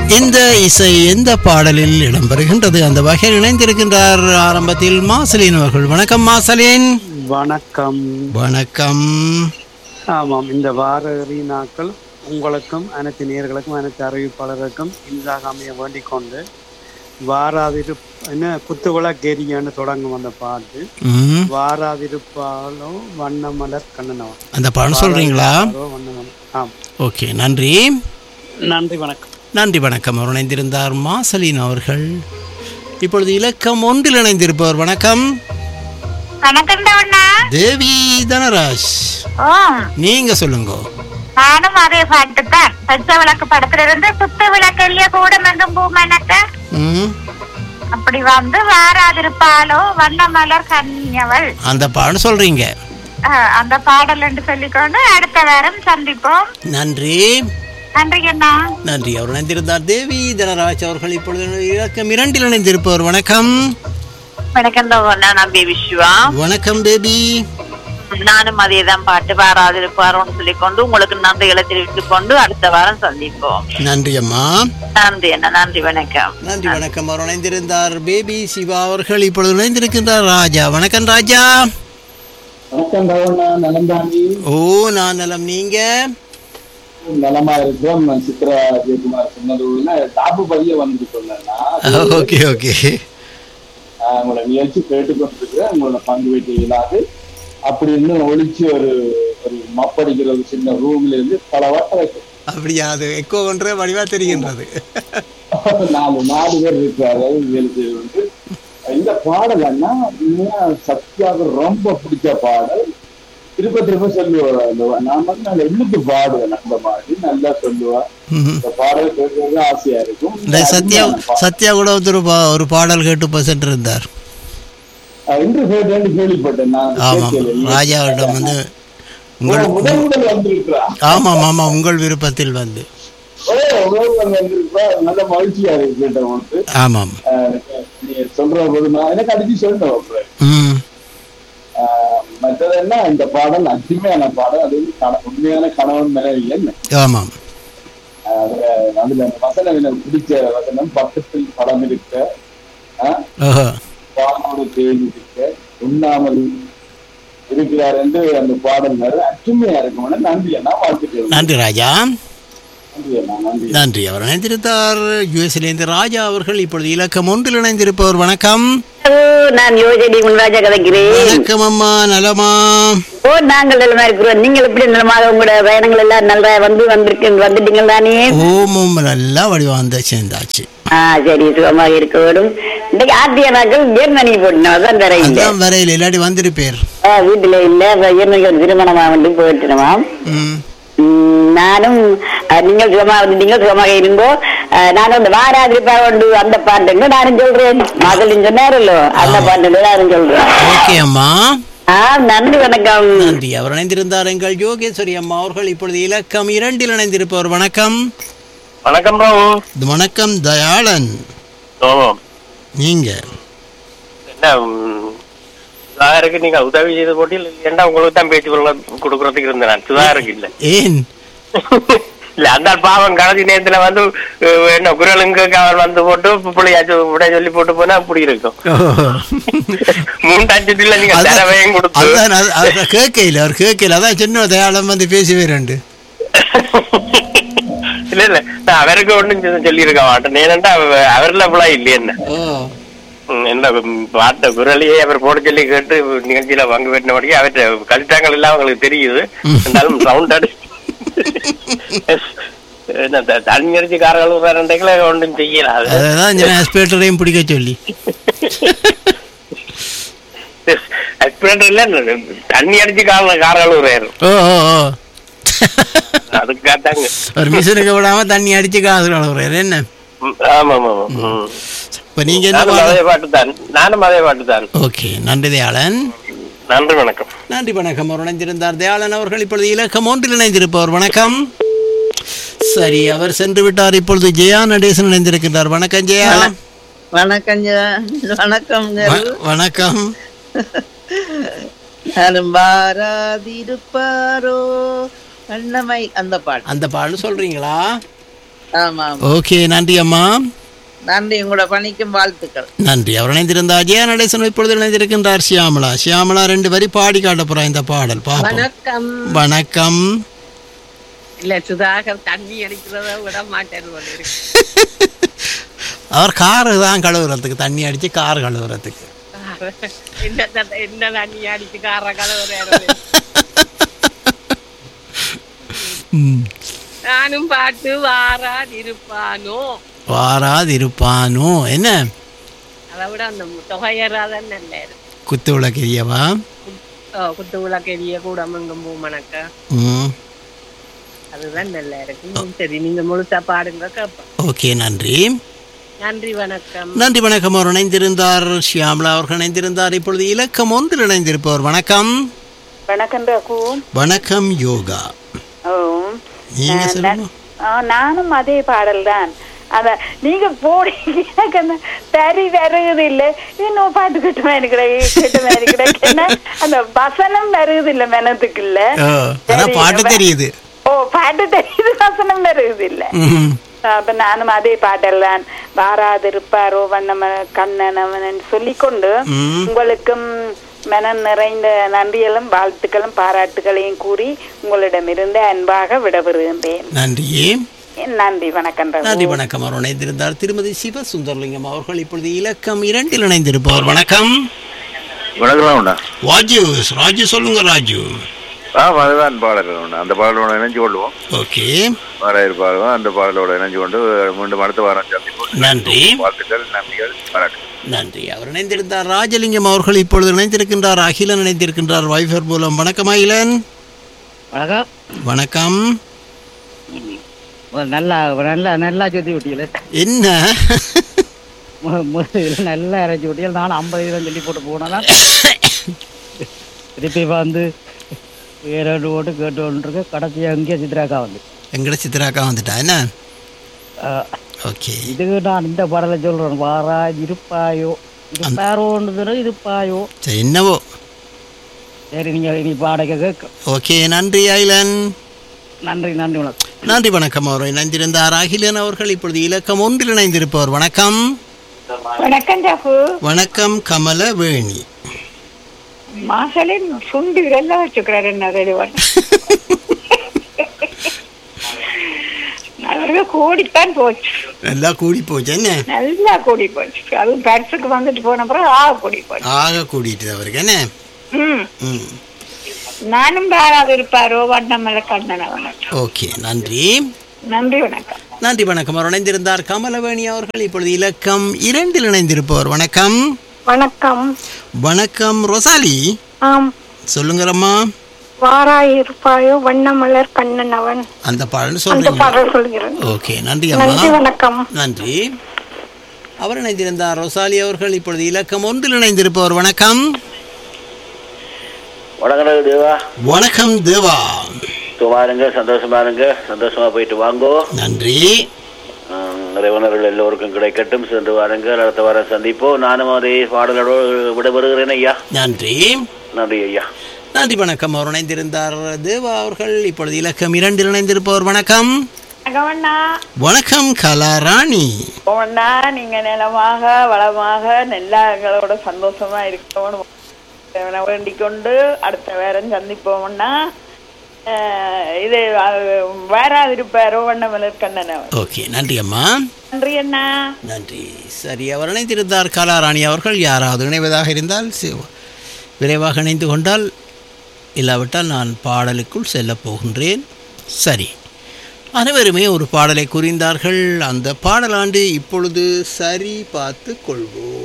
இந்த இசை எந்த பாடலில் இடம்பெறுகின்றது அந்த வகையில் இணைந்திருக்கின்றார் ஆரம்பத்தில் மாசலின் அவர்கள் வணக்கம் மாசலின் வணக்கம் வணக்கம் ஆமாம் இந்த வார இறுதி நாட்கள் உங்களுக்கும் அனைத்து நேர்களுக்கும் அனைத்து அறிவிப்பாளருக்கும் இனிதாக அமைய வேண்டிக் கொண்டு வாராதிரு என்ன குத்துவிளக்கேரியான்னு தொடங்கும் அந்த பாட்டு ம், வாராதிருப்பாலோ வண்ணமலர் கண்ணனவா அந்த பாடம் சொல்றீங்களா வண்ணமலர் ஆம் ஓகே நன்றி நன்றி வணக்கம் நன்றி வணக்கம் அவர் இணைந்திருந்தார் மாசலின் அவர்கள் இப்பொழுது இலக்கம் ஒன்றில் இணைந்திருப்பவர் வணக்கம் வணக்கம் அண்ணா தேவி தனராஜ் ஓ நீங்க சொல்லுங்க நானும் அதே பாட்டு தான் பச்சை விளக்கு படத்துல இருந்து சுத்த விளக்கெல்லிய கூட மெங்கும் பூமனக்க ம், அப்படி வந்து வாராதிருப்பாலோ வண்ண மலர் கன்னியவள் அந்த பாடம் சொல்றீங்க அஹ், அந்த பாடல் என்று சொல்லிக்கொண்டு அடுத்த வாரம் சந்திப்போம் நன்றி நன்றி அண்ணா நன்றி அவர் இணைந்திருந்தார் தேவி தனராஜ் அவர்கள் இப்பொழுது இலக்கம் இரண்டில் இணைந்திருப்பவர் வணக்கம் வணக்கம் அண்ணா நான் பேபி சிவா வணக்கம் பேபி நானும் அதே தான் பாட்டு வாராதிருப்பாரோன்னு சொல்லிக்கொண்டு உங்களுக்கு நன்றிகளை தெரிவித்துக் கொண்டு அடுத்த வாரம் சந்திப்போம் நன்றி அம்மா நன்றி அண்ணா நன்றி வணக்கம் நன்றி வணக்கம் அவர் இணைந்திருந்தார் பேபி சிவா அவர்கள் இப்பொழுது இணைந்திருக்கின்றார் ராஜா வணக்கம் ராஜா வணக்கம் ரவணா நலந்தாண்டி ஓ நான் நலம் நீங்க நலமா இருக்கிறோம் சித்ரா ஜெயக்குமார் சொன்னதுல டாப்பு பதிய வந்துட்டு சொன்னா ஓகே ஓகே உங்களோட நிகழ்ச்சி கேட்டுக்கொண்டிருக்கிறேன் உங்களோட பங்கு வெற்றி இல்லாது அப்படி இன்னும் ஒழிச்சு ஒரு ஒரு மப்படிக்கிற ஒரு சின்ன ரூம்ல இருந்து பல வட்டம் வைக்கும் அப்படியா அது எக்கோ ஒன்றே வடிவா தெரிகின்றது நாலு நாலு பேர் இருக்கிறாரு நிகழ்ச்சி வந்து இந்த பாடல் அண்ணா உண்மையா சத்யாவுக்கு ரொம்ப பிடிச்ச பாடல் திருப்ப திருப்ப சொல்லுவார் நான் வந்து நான் எண்ணுக்கு பாடுவேன் அந்த மாதிரி நல்லா சொல்லுவேன் ம். இந்த பாடல் கேட்கறது ஆசையா இருக்கும் இந்த சத்யா சத்யா கூட ஒரு பா- ஒரு பாடல் கேட்டு இப்போ சென்றிருந்தார் அஹ் இன்று கேட்டேன்னு கேள்விப்பட்டேன் நான் ஆமாம் கேட்கல. ராஜாவிடம் வந்து ஓ, உங்கள் முதல் முதல் வந்திருக்கிறா ஆமாம் ஆமாம் உங்கள் விருப்பத்தில் வந்து ஓ முதல் முதல் வந்திருக்கிறா நல்ல மகிழ்ச்சியா இருக்கு கேட்டவங்களுக்கு ஆமாம் அஹ் நீ சொல்ற போது நான் எனக்கு அடிச்சு சொல்லணும் அப்புறம் ம் அஹ் மற்றது என்ன இந்த பாடல் அருமையான பாடல் அது வந்து கண- உண்மையான கணவன் மனைவி என்ன ஆமாம் அஹ் அதுல அதுல அந்த வசனம் எனக்கு பிடிச்ச வசனம் பக்கத்தில் படம் இருக்க அஹ் ஓஹோ பாலோடு தேடி இருக்க உண்ணாமல் இருக்கிறார் என்று அந்த பாடல் வரும் அருமையா இருக்கும் நன்றி அண்ணா வாழ்த்துக்கள் நன்றி ராஜா நன்றி அண்ணா நன்றி நன்றி அவர் இணைந்திருந்தார் யுஎஸ்லேருந்து ராஜா அவர்கள் இப்பொழுது இலக்கம் ஒன்றில் இணைந்திருப்பவர் வணக்கம் நான் யோஜனை முன்ராஜா கதைக்கிறேன் வணக்கம் அம்மா நலமா ஓ நாங்கள் நலமா இருக்கிறோம் நீங்கள் எப்படி நலமாக உங்களோட பயணங்கள் எல்லாம் நல்லா வந்து வந்திருக்கு வந்துட்டீங்க தானே ஓமும் நல்லா வடிவாந்த சேர்ந்தாச்சு ஆ சரி சுகமாக இருக்க வேண்டும் இன்னைக்கு ஆர்டிய நாட்கள் ஜெர்மனி போடணும் அதான் தர இல்லை அதான் வரையில் இல்லாட்டி வந்திருப்பேர் ஆ, வீட்டுல இல்ல ஜெர்மனிக்கு ஒரு திருமணமா வந்து போயிட்டுமா ம் ம், நானும் அஹ், நீங்கள் சுகமாக இருந்தீங்க சுகமாக இருங்கோ அஹ், நானும் இந்த வாராதிரிப்பா கொண்டு அந்த பாட்டுங்க நானும் சொல்றேன் மகளின் சொன்னாரല്ലോ அந்த பாட்டு நானும் சொல்றேன் ஓகே அம்மா ஆ நன்றி வணக்கம் நன்றி அவர் இணைந்திருந்தார் எங்கள் யோகேஸ்வரி அம்மா அவர்கள் இப்பொழுது இலக்கம் இரண்டில் இணைந்திருப்பவர் வணக்கம் வணக்கம் ராவு இது வணக்கம் தயாளன் ஓ நீங்க என்ன ம், சுதாகருக்கு நீங்க உதவி செய்து போட்டியில் இல்லையா உங்களுக்கு தான் பேச்சு கொள்ள கொடுக்கறதுக்கு இருந்தேன் நான் சுதாகருக்கு இல்ல ஏன் இல்ல அந்த ஆள் பாவம் கடைசி நேரத்துல வந்து அஹ், என்ன குரலுங்க அவர் வந்து போட்டு பிள்ளையாச்சும் விட சொல்லி போட்டு போனா அப்படி இருக்கும் மூன்று அஞ்சு நீங்க அதான் தரவையும் கொடுத்து அதான் அது- அது கேட்கல அவர் கேட்கல அதான் சின்ன தயாளம் வந்து பேசவே ரெண்டு இல்ல இல்ல நான் அவருக்கு ஒண்ணும் சொல்லி இருக்க மாட்டேன் ஏனண்டா அவ- அவர்ல அப்படிலாம் இல்லையே என்ன ஓ ம், என்ன ம், பாட்ட குரலையே அவர் போட சொல்லி கேட்டு நிகழ்ச்சியில பங்கு பெற்றினபடியே அவற்றை கலிட்டாங்கள் எல்லாம் அவங்களுக்கு தெரியுது இருந்தாலும் சவுண்ட் அடி என்ன த- தண்ணி அடிச்சு காரங்கள் ரெண்டைகளை ஒன்றும் செய்யலாம் அது அதான் ஹாஸ்பிட்டலையும் பிடிக்க சொல்லி அஸ்பிரேட்டர் இல்ல தண்ணி அடிச்சு கார காரங்கள் உரையாரு ஓ ஓ ஓ அதுக்காகத்தாங்க ஒரு மிஷினுக்கு விடாம தண்ணி அடிச்சு காசு கலவுறாரு என்ன ம், ஆமா ஆமா ஆமா ம். இப்ப நீங்க என்ன நானும் பாடம்? அதே பாட்டு தான் நானும் அதே பாட்டு தான் ஓகே நன்றி தயாளன் நன்றி வணக்கம் நன்றி வணக்கம் அவர் இணைந்திருந்தார் தயாளன் அவர்கள் இப்பொழுது இலக்கம் ஒன்றில் இணைந்திருப்பவர் வணக்கம் சரி அவர் சென்று விட்டார் இப்பொழுது ஜெயா நடேசன் இணைந்திருக்கின்றார் வணக்கம் ஜெயா வணக்கம் வணக்கம் வ- வணக்கம் பாராதிருப்பாரோ அண்ணமை அந்த பாட்டு அந்த பாடல் சொல்றீங்களா ஆமா ஆமா ஓகே நன்றி அம்மா நன்றி உங்களோட பணிக்கும் வாழ்த்துக்கள் நன்றி அவர் இணைந்திருந்தார் ஜெயா நடேசன் இப்பொழுது இணைந்திருக்கின்றார் ஷியாமலா ஷியாமலா ரெண்டு வரி பாடி காட்ட போறா இந்த பாடல் பாப்போம் வணக்கம் வணக்கம் இல்ல சுதாகர் தண்ணி அடிக்கிறத விட மாட்டேன் போல இருக்கு அவர் காரு தான் கழுவுறதுக்கு தண்ணி அடிச்சு கார் கழுவுறதுக்கு என்ன த- என்ன தண்ணி அடிச்சு கார கலவர ம். நானும் பாட்டு வாராது இருப்பானோ வாராதிருப்பானோ என்ன அதை விட அந்த தொகையறாதான் நல்ல இருக்கு குத்து விளக்கெரியவா ஓ, குத்து விளக்கெரிய கூட மங்கும் பூமணக்க ம் அதுதான் நல்லா இருக்கு சரி நீங்க முழுசா பாடுங்க கேட்போம் ஓகே நன்றி நன்றி வணக்கம் நன்றி வணக்கம் அவர் இணைந்திருந்தார் ஷியாமலா அவர்கள் இணைந்திருந்தார் இப்பொழுது இலக்கம் ஒன்றில் இணைந்திருப்பவர் வணக்கம் வணக்கம் ரகு வணக்கம் யோகா ஓ நீங்க சொல்லுங்க ஆ, நானும் அதே பாடல் தான் அத நீங்க போடி எனக்கு அந்த தறி வருகுது இல்ல இன்னும் பாட்டு கிட்டமா இருக்கிற கிட்டமா இருக்கிற அந்த வசனம் வருகுது இல்ல மனத்துக்கு இல்ல ஓ, ஆனா சரி, பாட்டு அப்ப- தெரியுது ஓ பாட்டு தெரியுது வசனம் வருகுது இல்ல ம். அப்ப நானும் அதே பாட்டெல்லாம் வாராதிருப்பாரோ வண்ணம கண்ணன் அவன் சொல்லிக்கொண்டு ம். உங்களுக்கும் மனம் நிறைந்த நன்றிகளும் வாழ்த்துக்களும் பாராட்டுகளையும் கூறி உங்களிடமிருந்து அன்பாக விடவிருகின்றேன் நன்றி நன்றி வணக்கம் ரகு. நன்றி வணக்கம் அவர் இணைந்திருந்தார் திருமதி சிவ சுந்தர்லிங்கம் அவர்கள் இப்பொழுது இலக்கம் இரண்டில் இணைந்திருப்பவர் வணக்கம் வணக்கம் உண்டா ராஜு ராஜு சொல்லுங்க ராஜு ஆ அதுதான் பாடல்கள் உண்டு அந்த பாடலோட இணைஞ்சு கொள்வோம் ஓகே வாராயிரம் பாடலும் அந்த பாடலோட இணைஞ்சு கொண்டு மீண்டும் அடுத்த வாரம் சந்திப்போம் நன்றி வாழ்த்துக்கள் நன்றிகள் பாராட்டு நன்றி அவர் இணைந்திருந்தார் ராஜலிங்கம் அவர்கள் இப்பொழுது இணைந்திருக்கின்றார் அகிலன் இணைந்திருக்கின்றார் வைஃபர் மூலம் வணக்கம் அகிலன் வணக்கம் வணக்கம் ஒரு நல்லா ஒரு நல்லா நல்லா சுத்தி விட்டீங்களே என்ன மு- முதல்ல நல்லா இறச்சி விட்டீங்க நானும் ஐம்பது வீதம் சொல்லி போட்டு போனா திருப்பி வந்து இரண்டு ஓட்டு கேட்டு ஒன்று கடைசியாக இங்கே சித்ராக்கா வந்து எங்கட சித்ராக்கா வந்துட்டா என்ன அஹ், ஓகே இதுக்கு நான் இந்த பாடலை சொல்றேன் வாரா இருப்பாயோ இருப்பாரோன்றது இருப்பாயோ சரி என்னவோ சரி நீங்க நீ பாடக கேட்க ஓகே நன்றி அகிலன் நன்றி நன்றி வணக்கம் நன்றி வணக்கம் அவர் இணைந்திருந்தார் அகிலன் அவர்கள் இப்பொழுது இலக்கம் ஒன்றில் இணைந்திருப்பவர் வணக்கம் வணக்கம் ஜாகு வணக்கம் கமலவேணி மாசலின் சுண்டு இதெல்லாம் வச்சுக்கிறாரு என்ன ரெடிவன் அவருக்கு கூடித்தான் போச்சு நல்லா கூடி போச்சு என்ன நல்லா கூடி போச்சு அதுவும் பரிசுக்கு வந்துட்டு போன அப்புறம் ஆ கூடி போச்சு ஆக கூடிட்டு அவருக்கு என்ன ம் ம் நானும் பாராது இருப்பாரோ வண்ணமல்ல கண்ணன் அவனுக்கு ஓகே நன்றி நன்றி வணக்கம் நன்றி வணக்கம் அவர் இணைந்திருந்தார் கமலவேணி அவர்கள் இப்பொழுது இலக்கம் இரண்டில் இணைந்திருப்பவர் வணக்கம் வணக்கம் வணக்கம் ரொசாலி ஆம் சொல்லுங்கம்மா வாராயிருப்பாயோ வண்ணமலர் கண்ணன் அவன் அந்த பாடல் அந்த சொல்றீங்க பாடல் சொல்கிறேன் ஓகே நன்றி நன்றி அம்மா வணக்கம் நன்றி அவர் இணைந்திருந்தார் ரொசாலி அவர்கள் இப்பொழுது இலக்கம் ஒன்றில் இணைந்திருப்பவர் வணக்கம் வணக்கம் தேவா வணக்கம் தேவா சும்மா இருங்க சந்தோஷமா இருங்க சந்தோஷமா போயிட்டு வாங்கோ நன்றி ஹம், இறைவனர்கள் எல்லோருக்கும் கிடைக்கட்டும் சென்று வாருங்க அடுத்த வாரம் சந்திப்போம் நானும் அதே பாடலோடு விடைபெறுகிறேன் ஐயா நன்றி நன்றி ஐயா நன்றி வணக்கம் அவர் இணைந்திருந்தார் தேவா அவர்கள் இப்பொழுது இலக்கம் இரண்டில் இணைந்திருப்பவர் வணக்கம் அகவண்ணா வணக்கம் கலாராணி போனா நீங்க நிலமாக வளமாக நல்லா எங்களோட சந்தோஷமா இருக்கணும் இறைவனை வேண்டிக் கொண்டு அடுத்த வேறம் சந்திப்போம்னா அஹ், இது அஹ், வாராதிருப்பாரோ வண்ணமலர் கண்ணன் அவன் ஓகே நன்றி அம்மா நன்றி அண்ணா நன்றி சரி அவர் இணைந்திருந்தார் கலாராணி அவர்கள் யாராவது இணைவதாக இருந்தால் சி- விரைவாக இணைந்து கொண்டால் இல்லாவிட்டால் நான் பாடலுக்குள் செல்லப் போகின்றேன் சரி அனைவருமே ஒரு பாடலை குறிந்தார்கள் அந்த பாடலாண்டு இப்பொழுது சரி பார்த்து கொள்வோம்